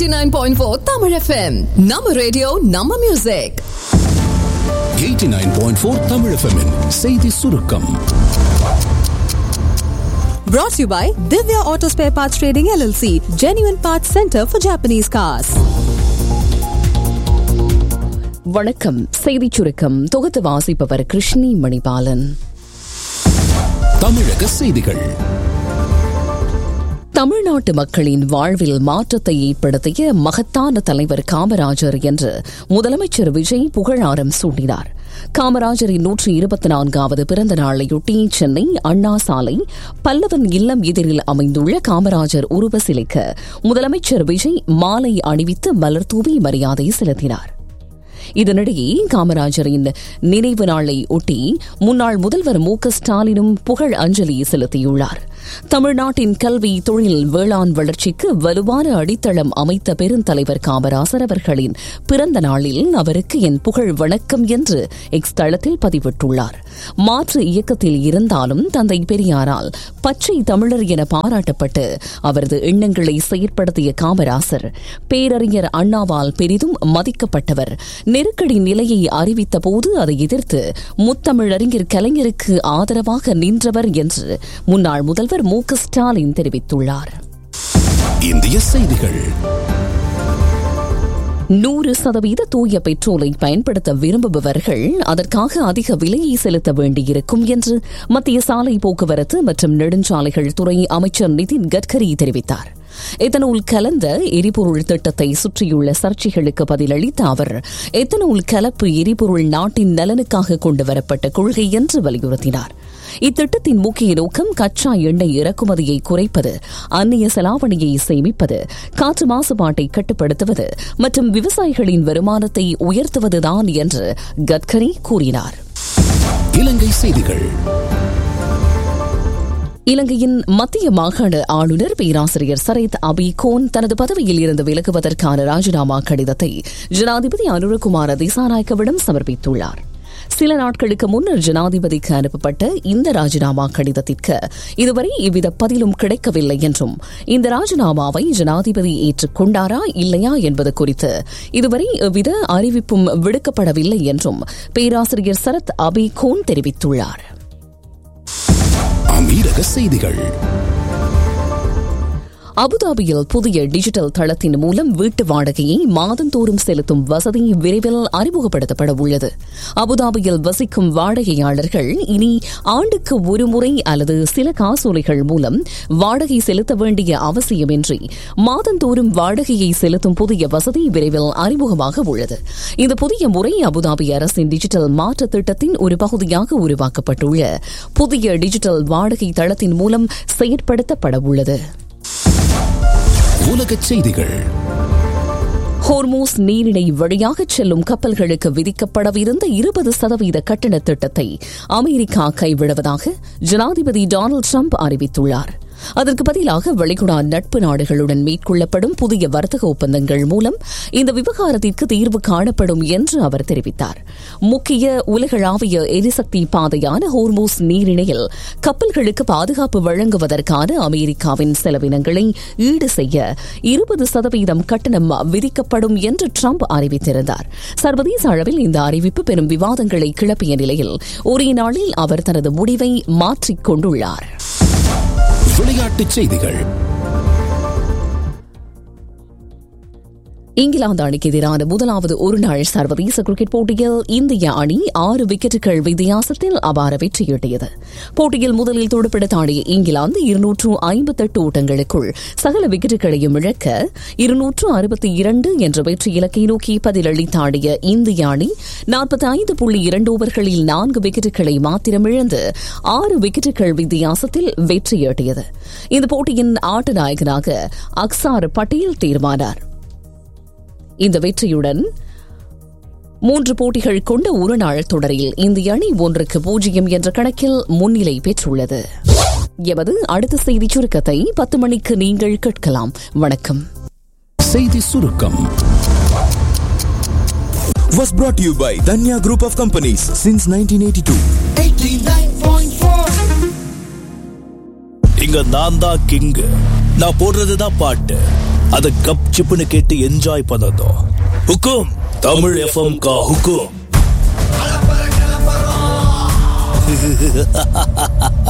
89.4 Tamil FM நம்ம radio நம்ம music 89.4 Tamil FM -இன் செய்தி சுருக்கம் Brought to you by Divya Auto Spare Parts Trading LLC, Genuine Parts Center for Japanese Cars. வணக்கம் செய்திச் சுருக்கம் தொகுத்து வாசிப்பவர் கிருஷ்ணி மணிபாலன் தமிழக செய்திகள் தமிழ்நாட்டு மக்களின் வாழ்வில் மாற்றத்தை ஏற்படுத்திய மகத்தான தலைவர் காமராஜர் என்று முதலமைச்சர் விஜய் புகழாரம் சூட்டினார் காமராஜரின் நூற்றி இருபத்தி நான்காவது பிறந்த நாளையொட்டி சென்னை அண்ணா சாலை பல்லவன் இல்லம் எதிரில் அமைந்துள்ள காமராஜர் உருவ சிலைக்கு முதலமைச்சர் விஜய் மாலை அணிவித்து மலர்தூவி மரியாதை செலுத்தினார் இதனிடையே காமராஜரின் நினைவு நாளை ஒட்டி முன்னாள் முதல்வர் மு க ஸ்டாலினும் புகழ் அஞ்சலி செலுத்தியுள்ளார் தமிழ்நாட்டின் கல்வி தொழில் வேளாண் வளர்ச்சிக்கு வலுவான அடித்தளம் அமைத்த பெருந்தலைவர் காமராசர் அவர்களின் பிறந்த நாளில் அவருக்கு என் புகழ் வணக்கம் என்று எக்ஸ் தளத்தில் பதிவிட்டுள்ளார் மாற்று இயக்கத்தில் இருந்தாலும் தந்தை பெரியாரால் பச்சை தமிழர் என பாராட்டப்பட்டு அவரது எண்ணங்களை செயற்படுத்திய காமராசர் பேரறிஞர் அண்ணாவால் பெரிதும் மதிக்கப்பட்டவர் நெருக்கடி நிலையை அறிவித்த போது அதை எதிர்த்து முத்தமிழறிஞர் கலைஞருக்கு ஆதரவாக நின்றவர் என்று முன்னாள் முதல்வர் மு க ஸ்டாலின் தெரிவித்துள்ளார் இந்திய செய்திகள் நூறு சதவீத தூய பெட்ரோலை பயன்படுத்த விரும்புபவர்கள் அதற்காக அதிக விலையை செலுத்த வேண்டியிருக்கும் என்று மத்திய சாலை போக்குவரத்து மற்றும் நெடுஞ்சாலைகள் துறை அமைச்சர் நிதின் கட்கரி தெரிவித்தார் எத்தனோல் கலந்த எரிபொருள் திட்டத்தை சுற்றியுள்ள சர்ச்சைகளுக்கு பதிலளித்த அவர் எத்தனோல் கலப்பு எரிபொருள் நாட்டின் நலனுக்காக கொண்டுவரப்பட்ட கொள்கை என்று வலியுறுத்தினார் இத்திட்டத்தின் முக்கிய நோக்கம் கச்சா எண்ணெய் இறக்குமதியை குறைப்பது அந்நிய செலாவணியை சேமிப்பது காற்று மாசுபாட்டை கட்டுப்படுத்துவது மற்றும் விவசாயிகளின் வருமானத்தை உயர்த்துவதுதான் என்று கட்கரி கூறினார் இலங்கை செய்திகள் இலங்கையின் மத்திய மாகாண ஆளுநர் பேராசிரியர் சரத் அபி கோன் தனது பதவியில் இருந்து விலகுவதற்கான ராஜினாமா கடிதத்தை ஜனாதிபதி அனுரகுமார திசாநாயக்கவிடம் சமர்ப்பித்துள்ளார் சில நாட்களுக்கு முன்னர் ஜனாதிபதிக்கு அனுப்பப்பட்ட இந்த ராஜினாமா கடிதத்திற்கு இதுவரை இவ்வித பதிலும் கிடைக்கவில்லை என்றும் இந்த ராஜினாமாவை ஜனாதிபதி ஏற்றுக்கொண்டாரா இல்லையா என்பது குறித்து இதுவரை எவ்வித அறிவிப்பும் விடுக்கப்படவில்லை என்றும் பேராசிரியர் சரத் அபி கோன் தெரிவித்துள்ளார் அமீரக செய்திகள் அபுதாபியில் புதிய டிஜிட்டல் தளத்தின் மூலம் வீட்டு வாடகையை மாதந்தோறும் செலுத்தும் வசதி விரைவில் அறிமுகப்படுத்தப்பட உள்ளது அபுதாபியில் வசிக்கும் வாடகையாளர்கள் இனி ஆண்டுக்கு ஒரு முறை அல்லது சில காசோலைகள் மூலம் வாடகை செலுத்த வேண்டிய அவசியமின்றி மாதந்தோறும் வாடகையை செலுத்தும் புதிய வசதி விரைவில் அறிமுகமாக உள்ளது இந்த புதிய முறை அபுதாபி அரசின் டிஜிட்டல் மாற்ற திட்டத்தின் ஒரு பகுதியாக உருவாக்கப்பட்டுள்ள புதிய டிஜிட்டல் வாடகை தளத்தின் மூலம் செயற்படுத்தப்பட உள்ளது உலகச் செய்திகள் ஹோர்மோஸ் நீரிணை வழியாக செல்லும் கப்பல்களுக்கு விதிக்கப்படவிருந்த இருபது சதவீத கட்டண திட்டத்தை அமெரிக்கா கைவிடுவதாக ஜனாதிபதி டொனால்டு ட்ரம்ப் அறிவித்துள்ளார் அதற்கு பதிலாக வெளிகுடா நட்பு நாடுகளுடன் மேற்கொள்ளப்படும் புதிய வர்த்தக ஒப்பந்தங்கள் மூலம் இந்த விவகாரத்திற்கு தீர்வு காணப்படும் என்று அவர் தெரிவித்தார் முக்கிய உலகளாவிய எரிசக்தி பாதையான ஹோர்மோஸ் நீரிணையில் கப்பல்களுக்கு பாதுகாப்பு வழங்குவதற்கான அமெரிக்காவின் செலவினங்களை ஈடு செய்ய இருபது சதவீதம் கட்டணம் விதிக்கப்படும் என்று ட்ரம்ப் அறிவித்திருந்தார் சர்வதேச அளவில் இந்த அறிவிப்பு பெரும் விவாதங்களை கிளப்பிய நிலையில் ஒரே நாளில் அவர் தனது முடிவை மாற்றிக் கொண்டுள்ளார் விளையாட்டுச் செய்திகள் இங்கிலாந்து அணிக்கு எதிரான முதலாவது ஒருநாள் சர்வதேச கிரிக்கெட் போட்டியில் இந்திய அணி ஆறு விக்கெட்டுகள் வித்தியாசத்தில் அபார வெற்றியீட்டியது போட்டியில் முதலில் துடுப்பிடத் ஆடிய இங்கிலாந்து இருநூற்று ஐம்பத்தெட்டு ஓட்டங்களுக்குள் சகல விக்கெட்டுகளையும் இழக்க இருநூற்று அறுபத்தி இரண்டு என்ற வெற்றி இலக்கை நோக்கி பதிலளித்தாடிய இந்திய அணி நாற்பத்தி ஐந்து புள்ளி இரண்டு ஓவர்களில் நான்கு விக்கெட்டுகளை மாத்திரம் இழந்து ஆறு விக்கெட்டுகள் வித்தியாசத்தில் வெற்றியீட்டியது இந்த போட்டியின் ஆட்ட நாயகனாக அக்சார் பட்டேல் தீர்மானார் இந்த வெற்றியுடன் மூன்று போட்டிகள் கொண்ட ஒருநாள் தொடரில் இந்திய அணி ஒன்றுக்கு பூஜ்ஜியம் என்ற கணக்கில் முன்னிலை பெற்றுள்ளது எமது அடுத்த செய்தி சுருக்கத்தை பத்து மணிக்கு நீங்கள் கேட்கலாம் வணக்கம் செய்தி சுருக்கம் was brought to you by Danya Group of Companies since 1982. இங்க நான் தான் கிங் நான் போடுறதுதான் பாட்டு அத கப் சிப்புன்னு கேட்டு என்ஜாய் பண்ணதும் ஹுக்கும் தமிழ் எஃப்எம் கா ஹுக்கும்